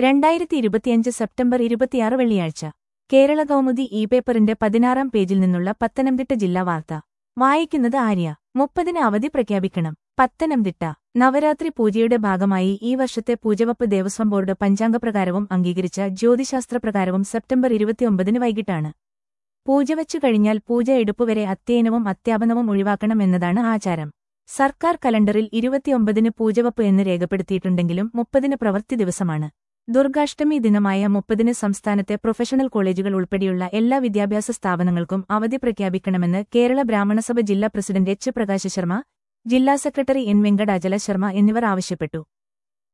രണ്ടായിരത്തി ഇരുപത്തിയഞ്ച് സെപ്റ്റംബർ ഇരുപത്തിയാറ് വെള്ളിയാഴ്ച കേരള കൗമുദി ഇ പേപ്പറിന്റെ പതിനാറാം പേജിൽ നിന്നുള്ള പത്തനംതിട്ട ജില്ലാ വാർത്ത വായിക്കുന്നത് ആര്യ മുപ്പതിന് അവധി പ്രഖ്യാപിക്കണം പത്തനംതിട്ട നവരാത്രി പൂജയുടെ ഭാഗമായി ഈ വർഷത്തെ പൂജവപ്പ് ദേവസ്വം ബോർഡ് പഞ്ചാംഗപ്രകാരവും അംഗീകരിച്ച ജ്യോതിശാസ്ത്രപ്രകാരവും സെപ്റ്റംബർ ഇരുപത്തിയൊമ്പതിന് വൈകിട്ടാണ് പൂജ വച്ചു കഴിഞ്ഞാൽ പൂജ എടുപ്പുവരെ അധ്യയനവും അത്യാപനവും ഒഴിവാക്കണം എന്നതാണ് ആചാരം സർക്കാർ കലണ്ടറിൽ ഇരുപത്തിയൊമ്പതിന് പൂജവപ്പ് എന്ന് രേഖപ്പെടുത്തിയിട്ടുണ്ടെങ്കിലും മുപ്പതിന് പ്രവൃത്തി ദിവസമാണ് ദുർഗാഷ്ടമി ദിനമായ മുപ്പതിന് സംസ്ഥാനത്തെ പ്രൊഫഷണൽ കോളേജുകൾ ഉൾപ്പെടെയുള്ള എല്ലാ വിദ്യാഭ്യാസ സ്ഥാപനങ്ങൾക്കും അവധി പ്രഖ്യാപിക്കണമെന്ന് കേരള ബ്രാഹ്മണസഭ ജില്ലാ പ്രസിഡന്റ് എച്ച് പ്രകാശ ശർമ്മ ജില്ലാ സെക്രട്ടറി എൻ വെങ്കടാചല ശർമ്മ എന്നിവർ ആവശ്യപ്പെട്ടു